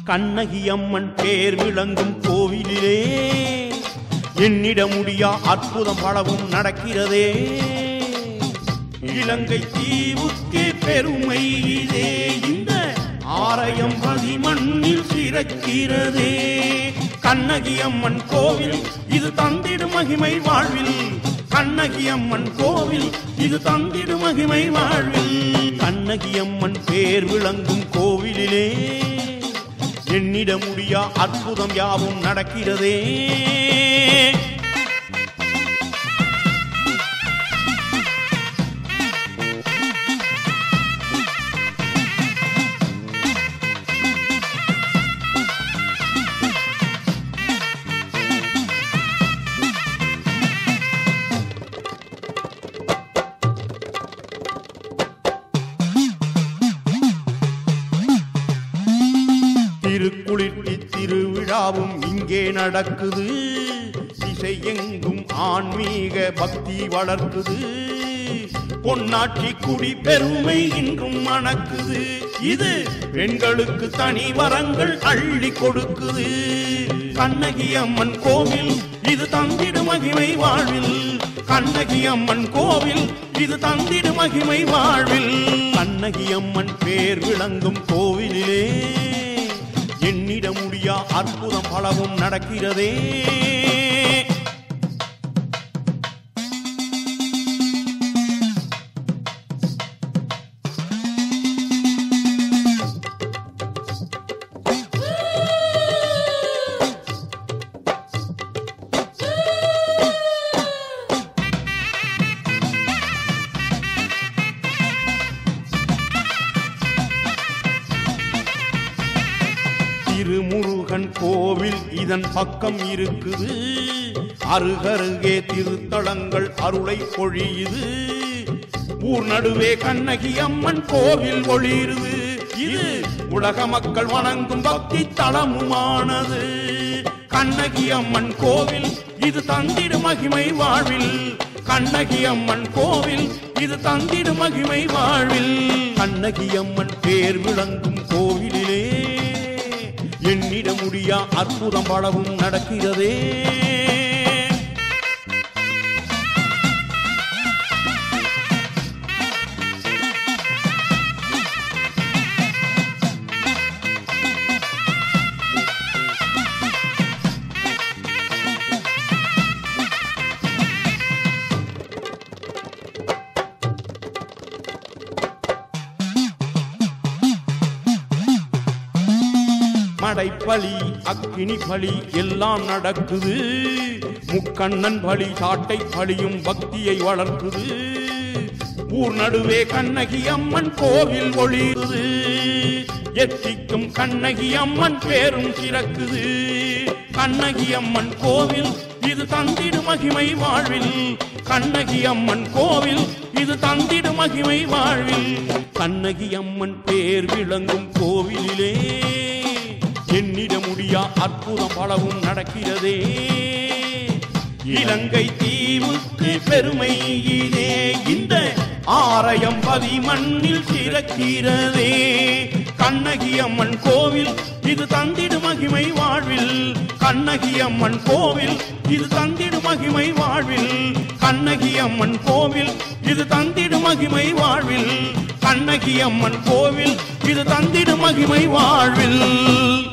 கண்ணகி அம்மன் பேர் விளங்கும் கோவிலிலே எண்ணிட முடியா அற்புதம் பலவும் நடக்கிறதே இலங்கை தீவுக்கே பெருமை இதே இந்த ஆலயம் பதிமண்ணில் சிறக்கிறதே கண்ணகி அம்மன் கோவில் இது தந்திடு மகிமை வாழ்வில் கண்ணகி அம்மன் கோவில் இது தந்திடு மகிமை வாழ்வில் கண்ணகி அம்மன் பேர் விளங்கும் கோவிலிலே எண்ணிட முடியா அற்புதம் யாவும் நடக்கிறதே திருக்குளிர்ச்சி திருவிழாவும் இங்கே நடக்குது திசை எங்கும் ஆன்மீக பக்தி வளர்க்குது பொன்னாட்சி குடி பெருமை இன்றும் மணக்குது இது பெண்களுக்கு தனி வரங்கள் அள்ளி கொடுக்குது கண்ணகி அம்மன் கோவில் இது தந்திடு மகிமை வாழ்வில் கண்ணகி அம்மன் கோவில் இது தந்திடு மகிமை வாழ்வில் கண்ணகி அம்மன் பேர் விளங்கும் கோவிலிலே எண்ணிட முடியா அற்புதம் பலவும் நடக்கிறதே திருமுருகன் கோவில் இதன் பக்கம் இருக்குது அருகருகே திருத்தலங்கள் அருளை பொழியுது ஊர் நடுவே கண்ணகி அம்மன் கோவில் ஒளிருது இது உலக மக்கள் வணங்கும் பக்தி தலமுமானது கண்ணகி அம்மன் கோவில் இது தந்திடு மகிமை வாழ்வில் கண்ணகி அம்மன் கோவில் இது தந்திடு மகிமை வாழ்வில் கண்ணகி அம்மன் பேர் விளங்கும் கோவிலிலே எண்ணிட முடியா அற்புதம் பலவும் நடக்கிறதே மடைப்பலி அக்கினி பலி எல்லாம் நடக்குது முக்கண்ணன் பலி சாட்டை பலியும் பக்தியை வளர்க்குது ஊர் நடுவே கண்ணகி அம்மன் கோவில் ஒளிருது எத்திக்கும் கண்ணகி அம்மன் பேரும் சிறக்குது கண்ணகி அம்மன் கோவில் இது தந்திடு மகிமை வாழ்வில் கண்ணகி அம்மன் கோவில் இது தந்திடு மகிமை வாழ்வில் கண்ணகி அம்மன் பேர் விளங்கும் கோவிலிலே எண்ணிட முடியா அற்புதம் பலவும் நடக்கிறதே இலங்கை தீவுக்கு பெருமை இதே இந்த ஆலயம் பதிமண்ணில் சிறக்கிறதே கண்ணகி அம்மன் கோவில் இது தந்திடு மகிமை வாழ்வில் கண்ணகி அம்மன் கோவில் இது தந்திடு மகிமை வாழ்வில் கண்ணகி அம்மன் கோவில் இது தந்திடு மகிமை வாழ்வில் கண்ணகி அம்மன் கோவில் இது தந்திடு மகிமை வாழ்வில்